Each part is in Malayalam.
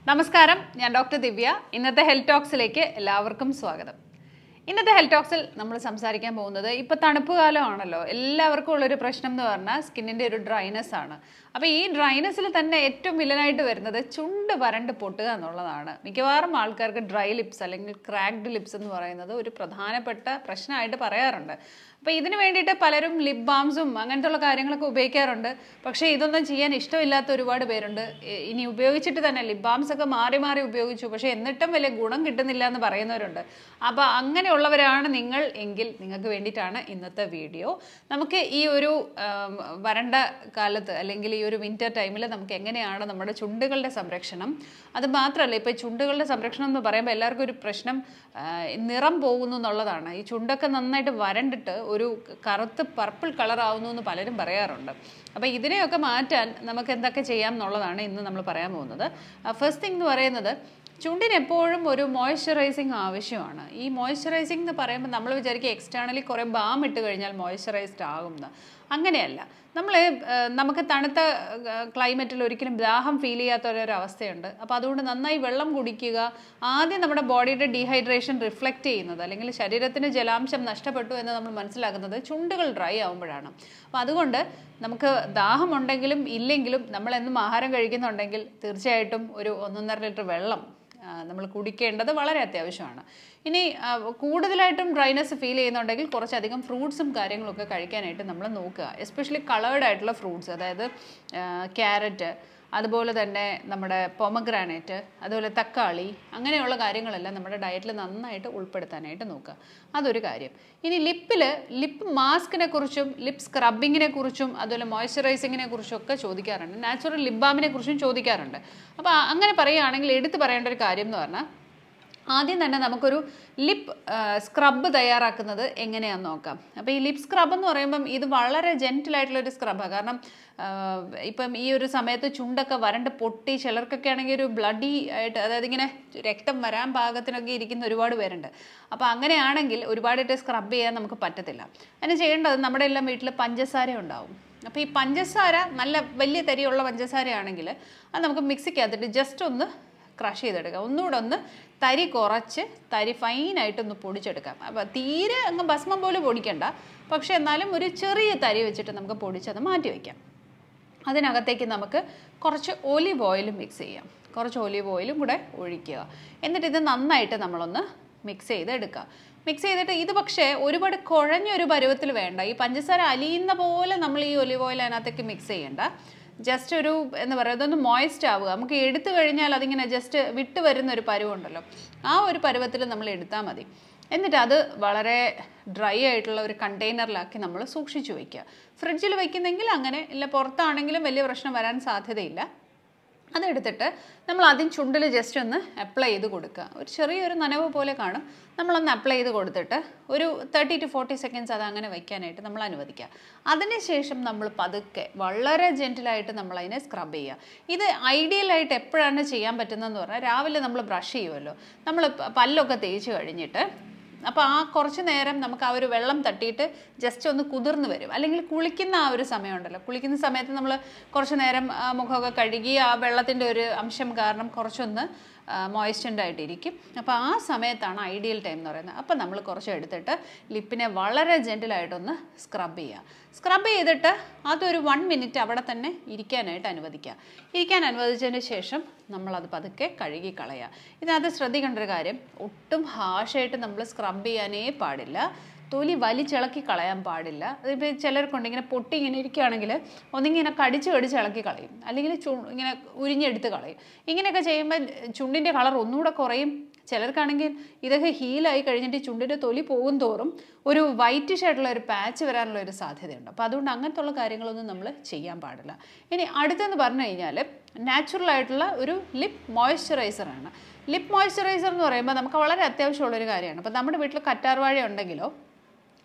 നമസ്കാരം ഞാൻ ഡോക്ടർ ദിവ്യ ഇന്നത്തെ ഹെൽത്ത് ടോക്സിലേക്ക് എല്ലാവർക്കും സ്വാഗതം ഇന്നത്തെ ഹെൽത്ത് ടോക്സിൽ നമ്മൾ സംസാരിക്കാൻ പോകുന്നത് ഇപ്പോൾ തണുപ്പ് കാലമാണല്ലോ എല്ലാവർക്കും ഉള്ളൊരു പ്രശ്നം എന്ന് പറഞ്ഞാൽ സ്കിന്നിൻ്റെ ഒരു ഡ്രൈനെസ് ആണ് അപ്പോൾ ഈ ഡ്രൈനെസ്സിൽ തന്നെ ഏറ്റവും വില്ലനായിട്ട് വരുന്നത് ചുണ്ട് വരണ്ട് പൊട്ടുക എന്നുള്ളതാണ് മിക്കവാറും ആൾക്കാർക്ക് ഡ്രൈ ലിപ്സ് അല്ലെങ്കിൽ ക്രാക്ഡ് ലിപ്സ് എന്ന് പറയുന്നത് ഒരു പ്രധാനപ്പെട്ട പ്രശ്നമായിട്ട് പറയാറുണ്ട് അപ്പോൾ ഇതിന് വേണ്ടിയിട്ട് പലരും ലിപ് ബാംസും അങ്ങനത്തെ ഉള്ള കാര്യങ്ങളൊക്കെ ഉപയോഗിക്കാറുണ്ട് പക്ഷേ ഇതൊന്നും ചെയ്യാൻ ഇഷ്ടമില്ലാത്ത ഒരുപാട് പേരുണ്ട് ഇ- ഇനി ഉപയോഗിച്ചിട്ട് തന്നെ ലിപ് ബാംസ് ഒക്കെ മാറി മാറി ഉപയോഗിച്ചു പക്ഷേ എന്നിട്ടും വലിയ ഗുണം കിട്ടുന്നില്ല എന്ന് പറയുന്നവരുണ്ട് അപ്പോൾ അങ്ങനെയുള്ളവരാണ് നിങ്ങൾ എങ്കിൽ നിങ്ങൾക്ക് വേണ്ടിയിട്ടാണ് ഇന്നത്തെ വീഡിയോ നമുക്ക് ഈ ഒരു ആം, വരണ്ട കാലത്ത് അല്ലെങ്കിൽ ഈ ഒരു വിൻ്റർ ടൈമിൽ നമുക്ക് എങ്ങനെയാണ് നമ്മുടെ ചുണ്ടുകളുടെ സംരക്ഷണം അത് മാത്രമല്ല ഇപ്പോൾ ചുണ്ടുകളുടെ സംരക്ഷണം എന്ന് പറയുമ്പോൾ എല്ലാവർക്കും ഒരു പ്രശ്നം ആ, നിറം പോകുന്നു എന്നുള്ളതാണ് ഈ ചുണ്ടൊക്കെ നന്നായിട്ട് വരണ്ടിട്ട് ഒരു കറുത്ത് പർപ്പിൾ കളർ ആവുന്നു എന്ന് പലരും പറയാറുണ്ട് അപ്പോൾ ഇതിനെയൊക്കെ മാറ്റാൻ നമുക്ക് എന്തൊക്കെ ചെയ്യാം എന്നുള്ളതാണ് ഇന്ന് നമ്മൾ പറയാൻ പോകുന്നത് ഫസ്റ്റ് തിങ് എന്ന് പറയുന്നത് ചുണ്ടിന് എപ്പോഴും ഒരു മോയ്സ്ചറൈസിങ് ആവശ്യമാണ് ഈ മോയ്സ്ചറൈസിങ് എന്ന് പറയുമ്പോൾ നമ്മൾ വിചാരിക്കുക എക്സ്റ്റേണലി കുറേ ബാം ഇട്ട് കഴിഞ്ഞാൽ മോയ്സ്ചറൈസ്ഡ് ആകുമെന്ന് അങ്ങനെയല്ല നമ്മൾ നമുക്ക് തണുത്ത ക്ലൈമറ്റിൽ ഒരിക്കലും ദാഹം ഫീൽ ചെയ്യാത്ത ഒരു അവസ്ഥയുണ്ട് അപ്പോൾ അതുകൊണ്ട് നന്നായി വെള്ളം കുടിക്കുക ആദ്യം നമ്മുടെ ബോഡിയുടെ ഡീഹൈഡ്രേഷൻ റിഫ്ലക്റ്റ് ചെയ്യുന്നത് അല്ലെങ്കിൽ ശരീരത്തിന് ജലാംശം നഷ്ടപ്പെട്ടു എന്ന് നമ്മൾ മനസ്സിലാക്കുന്നത് ചുണ്ടുകൾ ഡ്രൈ ആകുമ്പോഴാണ് അപ്പോൾ അതുകൊണ്ട് നമുക്ക് ദാഹമുണ്ടെങ്കിലും ഇല്ലെങ്കിലും നമ്മൾ എന്നും ആഹാരം കഴിക്കുന്നുണ്ടെങ്കിൽ തീർച്ചയായിട്ടും ഒരു ഒന്നൊന്നര ലിറ്റർ വെള്ളം ആ, നമ്മൾ കുടിക്കേണ്ടത് വളരെ അത്യാവശ്യമാണ് ഇനി ആ, കൂടുതലായിട്ടും ഡ്രൈനെസ് ഫീൽ ചെയ്യുന്നുണ്ടെങ്കിൽ കുറച്ചധികം ഫ്രൂട്ട്സും കാര്യങ്ങളൊക്കെ കഴിക്കാനായിട്ട് നമ്മൾ നോക്കുക എസ്പെഷ്യലി കളേർഡ് ആയിട്ടുള്ള ഫ്രൂട്ട്സ് അതായത് ക്യാരറ്റ് അതുപോലെ തന്നെ നമ്മുടെ പൊമഗ്രാനൈറ്റ് അതുപോലെ തക്കാളി അങ്ങനെയുള്ള കാര്യങ്ങളെല്ലാം നമ്മുടെ ഡയറ്റിൽ നന്നായിട്ട് ഉൾപ്പെടുത്താനായിട്ട് നോക്കുക അതൊരു കാര്യം ഇനി ലിപ്പിൽ ലിപ്പ് മാസ്കിനെ കുറിച്ചും ലിപ്പ് സ്ക്രബിങ്ങിനെ കുറിച്ചും അതുപോലെ മോയ്സ്ചറൈസിങ്ങിനെ കുറിച്ചും ഒക്കെ ചോദിക്കാറുണ്ട് നാച്ചുറൽ ലിപ് ബാമിനെ കുറിച്ചും ചോദിക്കാറുണ്ട് അപ്പോൾ അങ്ങനെ പറയുകയാണെങ്കിൽ എടുത്തു പറയേണ്ട ഒരു കാര്യം എന്ന് പറഞ്ഞാൽ ആദ്യം തന്നെ നമുക്കൊരു ലിപ്പ് സ്ക്രബ് തയ്യാറാക്കുന്നത് എങ്ങനെയാണെന്ന് നോക്കാം അപ്പോൾ ഈ ലിപ്പ് സ്ക്രബ് എന്ന് പറയുമ്പം ഇത് വളരെ ജെൻറ്റിലായിട്ടുള്ള ഒരു സ്ക്രബാണ് കാരണം ആ, ഇപ്പം ഈ ഒരു സമയത്ത് ചുണ്ടൊക്കെ വരണ്ട് പൊട്ടി ചിലർക്കൊക്കെ ആണെങ്കിൽ ഒരു ബ്ലഡി ആയിട്ട് അതായത് ഇങ്ങനെ രക്തം വരാൻ പാകത്തിനൊക്കെ ഇരിക്കുന്ന ഒരുപാട് പേരുണ്ട് അപ്പോൾ അങ്ങനെയാണെങ്കിൽ ഒരുപാടായിട്ട് സ്ക്രബ് ചെയ്യാൻ നമുക്ക് പറ്റത്തില്ല അതിന് ചെയ്യേണ്ടത് നമ്മുടെ എല്ലാം വീട്ടിൽ പഞ്ചസാര ഉണ്ടാവും അപ്പോൾ ഈ പഞ്ചസാര നല്ല വലിയ തരിയുള്ള പഞ്ചസാരയാണെങ്കിൽ അത് നമുക്ക് മിക്സിക്കകത്തിട്ട് ജസ്റ്റ് ഒന്ന് ക്രഷ് ചെയ്തെടുക്കാം ഒന്നുകൂടെ ഒന്ന് തരി കുറച്ച് തരി ഫൈനായിട്ടൊന്ന് പൊടിച്ചെടുക്കാം അപ്പോൾ തീരെ അങ്ങ് ഭസ്മം പോലെ പൊടിക്കണ്ട പക്ഷേ എന്നാലും ഒരു ചെറിയ തരി വെച്ചിട്ട് നമുക്ക് പൊടിച്ചത് മാറ്റി വയ്ക്കാം അതിനകത്തേക്ക് നമുക്ക് കുറച്ച് ഒലിവ് ഓയിൽ മിക്സ് ചെയ്യാം കുറച്ച് ഒലിവ് ഓയിലും കൂടെ ഒഴിക്കുക എന്നിട്ട് ഇത് നന്നായിട്ട് നമ്മളൊന്ന് മിക്സ് ചെയ്ത് എടുക്കുക മിക്സ് ചെയ്തിട്ട് ഇത് പക്ഷേ ഒരുപാട് കുഴഞ്ഞൊരു പരുവത്തിൽ വേണ്ട ഈ പഞ്ചസാര അലിയുന്ന പോലെ നമ്മൾ ഈ ഒലിവ് ഓയിൽ അതിനകത്തേക്ക് മിക്സ് ചെയ്യണ്ട ജസ്റ്റ് ഒരു എന്താ പറയുക ഇതൊന്ന് മോയ്സ്റ്റ് ആവുക നമുക്ക് എടുത്തു കഴിഞ്ഞാൽ അതിങ്ങനെ ജസ്റ്റ് വിട്ട് വരുന്ന ഒരു പരുവുണ്ടല്ലോ ആ ഒരു പരുവത്തിൽ നമ്മൾ എടുത്താൽ മതി എന്നിട്ട് അത് വളരെ ഡ്രൈ ആയിട്ടുള്ള ഒരു കണ്ടെയ്നറിലാക്കി നമ്മൾ സൂക്ഷിച്ചു വയ്ക്കുക ഫ്രിഡ്ജിൽ വയ്ക്കുന്നെങ്കിൽ അങ്ങനെ ഇല്ല പുറത്താണെങ്കിലും വലിയ പ്രശ്നം വരാൻ സാധ്യതയില്ല അതെടുത്തിട്ട് നമ്മൾ ആദ്യം ചുണ്ടിൽ ജസ്റ്റ് ഒന്ന് അപ്ലൈ ചെയ്ത് കൊടുക്കുക ഒരു ചെറിയൊരു നനവ് പോലെ കാണും നമ്മളൊന്ന് അപ്ലൈ ചെയ്ത് കൊടുത്തിട്ട് ഒരു തേർട്ടി ടു ഫോർട്ടി സെക്കൻഡ്സ് അത് അങ്ങനെ വയ്ക്കാനായിട്ട് നമ്മൾ അനുവദിക്കുക അതിനുശേഷം നമ്മൾ പതുക്കെ വളരെ ജെൻറ്റിലായിട്ട് നമ്മൾ അതിനെ സ്ക്രബ് ചെയ്യുക ഇത് ഐഡിയലായിട്ട് എപ്പോഴാണ് ചെയ്യാൻ പറ്റുന്നതെന്ന് പറഞ്ഞാൽ രാവിലെ നമ്മൾ ബ്രഷ് ചെയ്യുമല്ലോ നമ്മൾ പ- പല്ലൊക്കെ തേച്ച് കഴിഞ്ഞിട്ട് അപ്പോൾ ആ കുറച്ച് നേരം നമുക്ക് ആ ഒരു വെള്ളം തട്ടിയിട്ട് ജസ്റ്റ് ഒന്ന് കുതിർന്ന് വരും അല്ലെങ്കിൽ കുളിക്കുന്ന ആ ഒരു സമയമുണ്ടല്ലോ കുളിക്കുന്ന സമയത്ത് നമ്മൾ കുറച്ച് നേരം ആ, മുഖമൊക്കെ കഴുകി ആ വെള്ളത്തിൻ്റെ ഒരു അംശം കാരണം കുറച്ചൊന്ന് മോയ്സ്റ്റൻ്റ് ആയിട്ടിരിക്കും അപ്പോൾ ആ സമയത്താണ് ഐഡിയൽ ടൈം എന്ന് പറയുന്നത് അപ്പോൾ നമ്മൾ കുറച്ച് എടുത്തിട്ട് ലിപ്പിനെ വളരെ ജെൻറ്റിലായിട്ടൊന്ന് സ്ക്രബ് ചെയ്യുക സ്ക്രബ് ചെയ്തിട്ട് അതൊരു വൺ മിനിറ്റ് അവിടെ തന്നെ ഇരിക്കാനായിട്ട് അനുവദിക്കുക ഇരിക്കാൻ അനുവദിച്ചതിന് ശേഷം നമ്മളത് പതുക്കെ കഴുകി കളയുക ഇതിനകത്ത് ശ്രദ്ധിക്കേണ്ട ഒരു കാര്യം ഒട്ടും ഹാഷായിട്ട് നമ്മൾ സ്ക്രബ് ചെയ്യാനേ പാടില്ല തൊലി വലിച്ചിളക്കി കളയാൻ പാടില്ല അതിപ്പോൾ ചിലർക്കുണ്ട് ഇങ്ങനെ പൊട്ടി ഇങ്ങനെ ഇരിക്കുകയാണെങ്കിൽ ഒന്നിങ്ങനെ കടിച്ച് കടിച്ച് ഇളക്കി കളയും അല്ലെങ്കിൽ ചു ഇങ്ങനെ ഉരിഞ്ഞെടുത്ത് കളയും ഇങ്ങനെയൊക്കെ ചെയ്യുമ്പോൾ ചുണ്ടിൻ്റെ കളർ ഒന്നുകൂടെ കുറയും ചിലർക്കാണെങ്കിൽ ഇതൊക്കെ ഹീലായി കഴിഞ്ഞിട്ട് ഈ ചുണ്ടിൻ്റെ തൊലി പോകും തോറും ഒരു വൈറ്റിഷ് ആയിട്ടുള്ള ഒരു പാച്ച് വരാനുള്ള ഒരു സാധ്യതയുണ്ട് അപ്പോൾ അതുകൊണ്ട് അങ്ങനത്തെ ഉള്ള കാര്യങ്ങളൊന്നും നമ്മൾ ചെയ്യാൻ പാടില്ല ഇനി അടുത്തെന്ന് പറഞ്ഞു കഴിഞ്ഞാൽ നാച്ചുറൽ ആയിട്ടുള്ള ഒരു ലിപ്പ് മോയ്സ്ചറൈസറാണ് ലിപ്പ് മോയ്സ്ചറൈസർ എന്ന് പറയുമ്പോൾ നമുക്ക് വളരെ അത്യാവശ്യമുള്ളൊരു കാര്യമാണ് അപ്പോൾ നമ്മുടെ വീട്ടിൽ കറ്റാർവാഴ ഉണ്ടെങ്കിലോ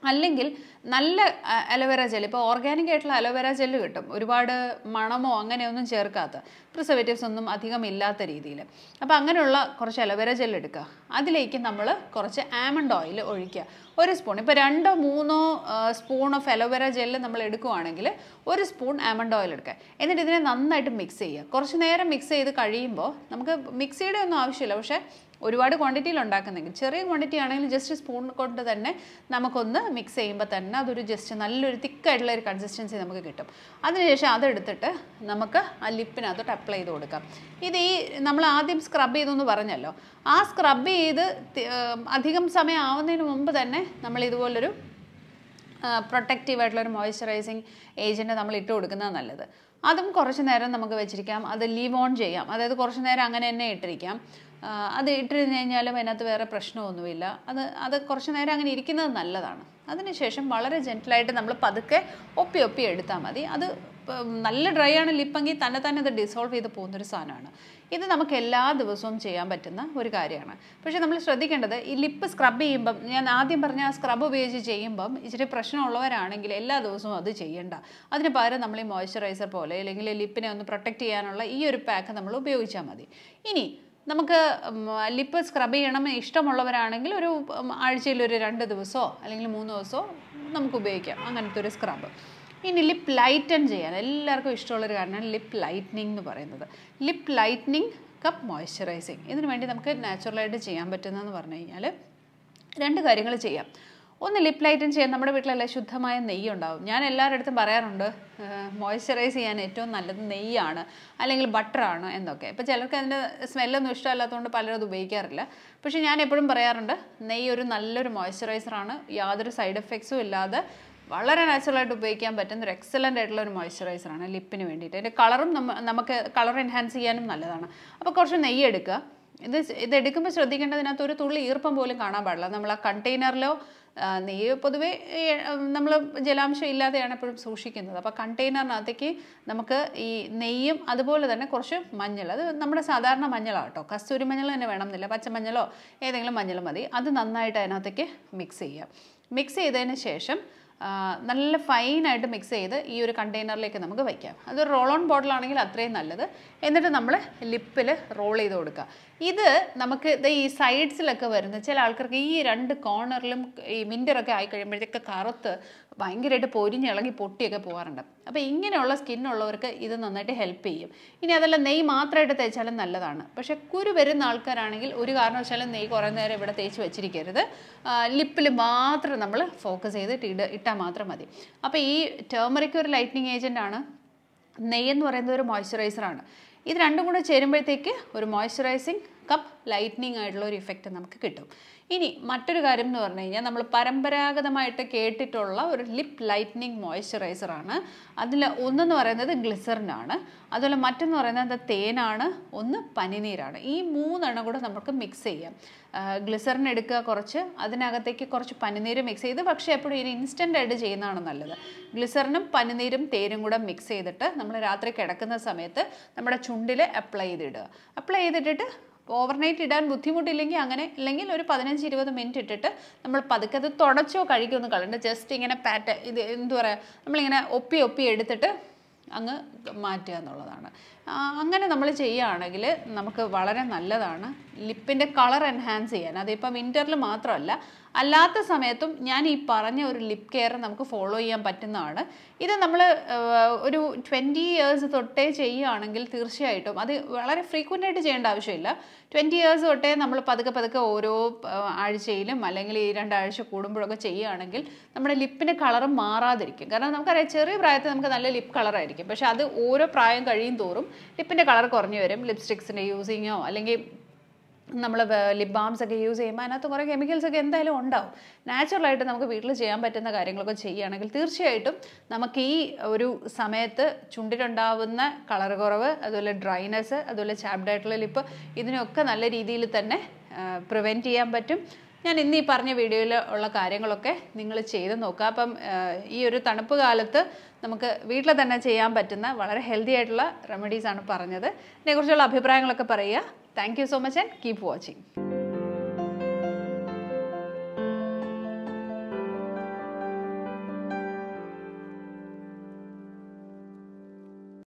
അല്ലെങ്കിൽ നല്ല അലോവേര ജെൽ ഇപ്പോൾ ഓർഗാനിക് ആയിട്ടുള്ള അലോവേര ജെല്ല് കിട്ടും ഒരുപാട് മണമോ അങ്ങനെയൊന്നും ചേർക്കാത്ത പ്രിസർവേറ്റീവ്സ് ഒന്നും അധികം ഇല്ലാത്ത രീതിയിൽ അപ്പോൾ അങ്ങനെയുള്ള കുറച്ച് അലോവേര ജെൽ എടുക്കുക അതിലേക്ക് നമ്മൾ കുറച്ച് ആമണ്ട് ഓയിൽ ഒഴിക്കുക ഒരു സ്പൂൺ ഇപ്പോൾ രണ്ടോ മൂന്നോ സ്പൂൺ ഓഫ് അലോവേര ജെല്ല് നമ്മൾ എടുക്കുവാണെങ്കിൽ ഒരു സ്പൂൺ ആമണ്ട് ഓയിൽ എടുക്കുക എന്നിട്ട് ഇതിനെ നന്നായിട്ട് മിക്സ് ചെയ്യുക കുറച്ച് നേരം മിക്സ് ചെയ്ത് കഴിയുമ്പോൾ നമുക്ക് മിക്സിയുടെ ഒന്നും ആവശ്യമില്ല പക്ഷേ ഒരുപാട് ക്വാണ്ടിറ്റിയിൽ ഉണ്ടാക്കുന്നെങ്കിൽ ചെറിയ ക്വാണ്ടിറ്റി ആണെങ്കിൽ ജസ്റ്റ് സ്പൂൺ കൊണ്ട് തന്നെ നമുക്കൊന്ന് മിക്സ് ചെയ്യുമ്പോൾ തന്നെ അതൊരു ജസ്റ്റ് നല്ലൊരു തിക്കായിട്ടുള്ള ഒരു കൺസിസ്റ്റൻസി നമുക്ക് കിട്ടും അതിനുശേഷം അതെടുത്തിട്ട് നമുക്ക് ആ ലിപ്പിനകത്തോട്ട് അപ്ലൈ ചെയ്ത് കൊടുക്കാം ഇത് ഈ നമ്മൾ ആദ്യം സ്ക്രബ് ചെയ്തെന്ന് പറഞ്ഞല്ലോ ആ സ്ക്രബ് ചെയ്ത് തി- ഏർ അധികം സമയം ആവുന്നതിന് മുമ്പ് തന്നെ നമ്മൾ ഇതുപോലൊരു പ്രൊട്ടക്റ്റീവ് ആയിട്ടുള്ള ഒരു മോയ്സ്ചറൈസിങ് ഏജൻറ്റ് നമ്മൾ ഇട്ട് കൊടുക്കുന്നത് നല്ലത് അതും കുറച്ച് നേരം നമുക്ക് വെച്ചിരിക്കാം അത് ലീവ് ഓൺ ചെയ്യാം അതായത് കുറച്ച് നേരം അങ്ങനെ തന്നെ ഇട്ടിരിക്കാം ആ, അത് ഇട്ടിരുന്ന് കഴിഞ്ഞാലും അതിനകത്ത് വേറെ പ്രശ്നമൊന്നുമില്ല അത് അത് കുറച്ച് നേരം അങ്ങനെ ഇരിക്കുന്നത് നല്ലതാണ് അതിനുശേഷം വളരെ ജെൻറ്റിലായിട്ട് നമ്മൾ പതുക്കെ ഒപ്പി ഒപ്പി എടുത്താൽ മതി അത് ഇപ്പം നല്ല ഡ്രൈ ആണ് ലിപ്പെങ്കിൽ തന്നെ തന്നെ അത് ഡിസോൾവ് ചെയ്ത് പോകുന്നൊരു സാധനമാണ് ഇത് നമുക്ക് എല്ലാ ദിവസവും ചെയ്യാൻ പറ്റുന്ന ഒരു കാര്യമാണ് പക്ഷേ നമ്മൾ ശ്രദ്ധിക്കേണ്ടത് ഈ ലിപ്പ് സ്ക്രബ് ചെയ്യുമ്പം ഞാൻ ആദ്യം പറഞ്ഞ ആ സ്ക്രബ് ഉപയോഗിച്ച് ചെയ്യുമ്പം ഇച്ചിരി പ്രശ്നമുള്ളവരാണെങ്കിൽ എല്ലാ ദിവസവും അത് ചെയ്യണ്ട അതിന് പകരം നമ്മൾ ഈ മോയ്സ്ചറൈസർ പോലെ അല്ലെങ്കിൽ ലിപ്പിനെ ഒന്ന് പ്രൊട്ടക്റ്റ് ചെയ്യാനുള്ള ഈ ഒരു പാക്ക് നമ്മൾ ഉപയോഗിച്ചാൽ മതി ഇനി നമുക്ക് ലിപ്പ് സ്ക്രബ് ചെയ്യണം ഇഷ്ടമുള്ളവരാണെങ്കിൽ ഒരു ഉം, ആഴ്ചയിൽ ഒരു രണ്ട് ദിവസമോ അല്ലെങ്കിൽ മൂന്ന് ദിവസമോ നമുക്ക് ഉപയോഗിക്കാം അങ്ങനത്തെ ഒരു സ്ക്രബ് ഇനി ലിപ്പ് ലൈറ്റൻ ചെയ്യാൻ എല്ലാവർക്കും ഇഷ്ടമുള്ളൊരു കാരണമാണ് ലിപ്പ് ലൈറ്റനിങ് എന്ന് പറയുന്നത് ലിപ്പ് ലൈറ്റനിങ് കപ്പ് മോയ്സ്ചറൈസിങ് ഇതിനു വേണ്ടി നമുക്ക് നാച്ചുറലായിട്ട് ചെയ്യാൻ പറ്റുന്നതെന്ന് പറഞ്ഞു കഴിഞ്ഞാൽ രണ്ട് കാര്യങ്ങൾ ചെയ്യാം ഒന്ന് ലിപ്പ് ലൈറ്റൻ ചെയ്യാൻ നമ്മുടെ വീട്ടിലല്ലേ ശുദ്ധമായ നെയ്യ് ഉണ്ടാവും ഞാൻ എല്ലാവരുടെ അടുത്തും പറയാറുണ്ട് മോയ്സ്ചറൈസ് ചെയ്യാൻ ഏറ്റവും നല്ലത് നെയ്യാണ് അല്ലെങ്കിൽ ബട്ടറാണ് എന്നൊക്കെ ഇപ്പോൾ ചിലർക്ക് അതിൻ്റെ സ്മെല്ലൊന്നും ഇഷ്ടമല്ലാത്തതുകൊണ്ട് പലരും അത് ഉപയോഗിക്കാറില്ല പക്ഷേ ഞാൻ എപ്പോഴും പറയാറുണ്ട് നെയ്യ് ഒരു നല്ലൊരു മോയ്സ്ചറൈസറാണ് യാതൊരു സൈഡ് എഫക്ട്സും ഇല്ലാതെ വളരെ നാച്ചുറലായിട്ട് ഉപയോഗിക്കാൻ പറ്റുന്ന ഒരു എക്സലൻ്റ് ആയിട്ടുള്ള ഒരു മോയ്സ്ചറൈസറാണ് ലിപ്പിന് വേണ്ടിയിട്ട് അതിൻ്റെ കളറും നമ്മ നമുക്ക് കളർ എൻഹാൻസ് ചെയ്യാനും നല്ലതാണ് അപ്പോൾ കുറച്ച് നെയ്യ് എടുക്കുക ഇത് സ് ഇത് എടുക്കുമ്പോൾ ശ്രദ്ധിക്കേണ്ടതിനകത്ത് ഒരു തുള്ളി ഈർപ്പം പോലും കാണാൻ പാടില്ല നമ്മൾ ആ കണ്ടെയ്നറിലോ നെയ്യ് പൊതുവേ നമ്മൾ ജലാംശം ഇല്ലാതെയാണ് എപ്പോഴും സൂക്ഷിക്കുന്നത് അപ്പോൾ കണ്ടെയ്നറിനകത്തേക്ക് നമുക്ക് ഈ നെയ്യും അതുപോലെ തന്നെ കുറച്ച് മഞ്ഞൾ അത് നമ്മുടെ സാധാരണ മഞ്ഞളാണ് കേട്ടോ കസ്തൂരി മഞ്ഞൾ തന്നെ വേണമെന്നില്ല പച്ചമഞ്ഞളോ ഏതെങ്കിലും മഞ്ഞൾ മതി അത് നന്നായിട്ട് അതിനകത്തേക്ക് മിക്സ് ചെയ്യുക മിക്സ് ചെയ്തതിന് ശേഷം ആ, നല്ല ഫൈനായിട്ട് മിക്സ് ചെയ്ത് ഈ ഒരു കണ്ടെയ്നറിലേക്ക് നമുക്ക് വയ്ക്കാം അതൊരു റോൾ ഓൺ ബോട്ടിലാണെങ്കിൽ അത്രയും നല്ലത് എന്നിട്ട് നമ്മൾ ലിപ്പിൽ റോൾ ചെയ്ത് കൊടുക്കുക ഇത് നമുക്ക് ഇത് ഈ സൈഡ്സിലൊക്കെ വരുന്ന ചില ആൾക്കാർക്ക് ഈ രണ്ട് കോർണറിലും ഈ മിൻറ്ററൊക്കെ ആയി കഴിയുമ്പോഴത്തേക്ക് കറുത്ത് ഭയങ്കരമായിട്ട് പൊരിഞ്ഞിളകി പൊട്ടിയൊക്കെ പോകാറുണ്ട് അപ്പോൾ ഇങ്ങനെയുള്ള സ്കിന്നുള്ളവർക്ക് ഇത് നന്നായിട്ട് ഹെൽപ്പ് ചെയ്യും ഇനി അതല്ല നെയ്യ് മാത്രമായിട്ട് തേച്ചാലും നല്ലതാണ് പക്ഷേ കുരു വരുന്ന ആൾക്കാരാണെങ്കിൽ ഒരു കാരണവശാലും നെയ്യ് കുറേ നേരം ഇവിടെ തേച്ച് വെച്ചിരിക്കരുത് ലിപ്പിൽ മാത്രം നമ്മൾ ഫോക്കസ് ചെയ്തിട്ട് ഇട ഇട്ടാൽ മാത്രം മതി അപ്പോൾ ഈ ടേമറിക്ക് ഒരു ലൈറ്റനിങ് ഏജൻ്റ് ആണ് നെയ്യ് എന്ന് പറയുന്നത് ഒരു മോയ്സ്ചറൈസറാണ് ഇത് രണ്ടും കൂടെ ചേരുമ്പോഴത്തേക്ക് ഒരു മോയ്സ്ചറൈസിങ് കപ്പ് ലൈറ്റനിങ് ആയിട്ടുള്ള ഒരു ഇഫക്റ്റ് നമുക്ക് കിട്ടും ഇനി മറ്റൊരു കാര്യം എന്ന് പറഞ്ഞു കഴിഞ്ഞാൽ നമ്മൾ പരമ്പരാഗതമായിട്ട് കേട്ടിട്ടുള്ള ഒരു ലിപ്പ് ലൈറ്റനിങ് മോയ്സ്ചറൈസറാണ് അതിൽ ഒന്നെന്ന് പറയുന്നത് ഗ്ലിസറിനാണ് അതുപോലെ മറ്റൊന്ന് പറയുന്നത് തേനാണ് ഒന്ന് പനിനീരാണ് ഈ മൂന്നെണ്ണം കൂടെ നമുക്ക് മിക്സ് ചെയ്യാം ഗ്ലിസറിൻ എടുക്കുക കുറച്ച് അതിനകത്തേക്ക് കുറച്ച് പനിനീര് മിക്സ് ചെയ്ത് പക്ഷേ എപ്പോഴും ഇനി ഇൻസ്റ്റൻ്റ് ആയിട്ട് ചെയ്യുന്നതാണ് നല്ലത് ഗ്ലിസറിനും പനിനീരും തേനും കൂടെ മിക്സ് ചെയ്തിട്ട് നമ്മൾ രാത്രി കിടക്കുന്ന സമയത്ത് നമ്മുടെ ചുണ്ടിൽ അപ്ലൈ ചെയ്തിടുക അപ്ലൈ ചെയ്തിട്ടിട്ട് ഓവർനൈറ്റ് ഇടാൻ ബുദ്ധിമുട്ടില്ലെങ്കിൽ അങ്ങനെ അല്ലെങ്കിൽ ഒരു പതിനഞ്ച് ഇരുപത് മിനിറ്റ് ഇട്ടിട്ട് നമ്മൾ പതുക്കെ അത് തുടച്ചോ കഴിക്കുമോ കളയണ്ട ജസ്റ്റ് ഇങ്ങനെ പാറ്റ് ഇത് എന്തു പറയുക നമ്മളിങ്ങനെ ഒപ്പി ഒപ്പി എടുത്തിട്ട് അങ്ങ് മാറ്റുക എന്നുള്ളതാണ് ആ, അങ്ങനെ നമ്മൾ ചെയ്യുകയാണെങ്കിൽ നമുക്ക് വളരെ നല്ലതാണ് ലിപ്പിൻ്റെ കളർ എൻഹാൻസ് ചെയ്യാൻ അതിപ്പോൾ വിൻ്ററിൽ മാത്രമല്ല അല്ലാത്ത സമയത്തും ഞാൻ ഈ പറഞ്ഞ ഒരു ലിപ് കെയർ നമുക്ക് ഫോളോ ചെയ്യാൻ പറ്റുന്നതാണ് ഇത് നമ്മൾ ഒരു ട്വൻറ്റി ഇയേഴ്സ് തൊട്ടേ ചെയ്യുകയാണെങ്കിൽ തീർച്ചയായിട്ടും അത് വളരെ ഫ്രീക്വൻ്റ് ആയിട്ട് ചെയ്യേണ്ട ആവശ്യമില്ല ട്വൻറ്റി ഇയേഴ്സ് തൊട്ടേ നമ്മൾ പതുക്കെ പതുക്കെ ഓരോ ആ, ആഴ്ചയിലും അല്ലെങ്കിൽ ഈ രണ്ടാഴ്ച കൂടുമ്പോഴൊക്കെ ചെയ്യുകയാണെങ്കിൽ നമ്മുടെ ലിപ്പിൻ്റെ കളർ മാറാതിരിക്കും കാരണം നമുക്കറിയാം ചെറിയ പ്രായത്തിൽ നമുക്ക് നല്ല ലിപ്പ് കളറായിരിക്കും പക്ഷേ അത് ഓരോ പ്രായം കഴിയും തോറും ലിപ്പിൻ്റെ കളർ കുറഞ്ഞു വരും ലിപ്സ്റ്റിക്സിൻ്റെ യൂസിങ്ങോ അല്ലെങ്കിൽ നമ്മൾ ലിപ് ബാംസ് ഒക്കെ യൂസ് ചെയ്യുമ്പോൾ അതിനകത്ത് കുറേ കെമിക്കൽസ് ഒക്കെ എന്തായാലും ഉണ്ടാവും നാച്ചുറലായിട്ട് നമുക്ക് വീട്ടിൽ ചെയ്യാൻ പറ്റുന്ന കാര്യങ്ങളൊക്കെ ചെയ്യുകയാണെങ്കിൽ തീർച്ചയായിട്ടും നമുക്ക് ഈ ഒരു സമയത്ത് ചുണ്ടിലുണ്ടാവുന്ന കളർ കുറവ് അതുപോലെ ഡ്രൈനെസ് അതുപോലെ ചാപ്ഡ് ആയിട്ടുള്ള ലിപ്പ് ഇതിനൊക്കെ നല്ല രീതിയിൽ തന്നെ പ്രിവെൻറ്റ് ചെയ്യാൻ പറ്റും ഞാൻ ഇന്ന് ഈ പറഞ്ഞ വീഡിയോയിൽ ഉള്ള കാര്യങ്ങളൊക്കെ നിങ്ങൾ ചെയ്ത് നോക്കുക അപ്പം ആ, ഈ ഒരു തണുപ്പ് കാലത്ത് നമുക്ക് വീട്ടിൽ തന്നെ ചെയ്യാൻ പറ്റുന്ന വളരെ ഹെൽത്തി ആയിട്ടുള്ള റെമഡീസ് ആണ് പറഞ്ഞത് ഇതിനെക്കുറിച്ചുള്ള അഭിപ്രായങ്ങളൊക്കെ പറയുക thank you so much and keep watching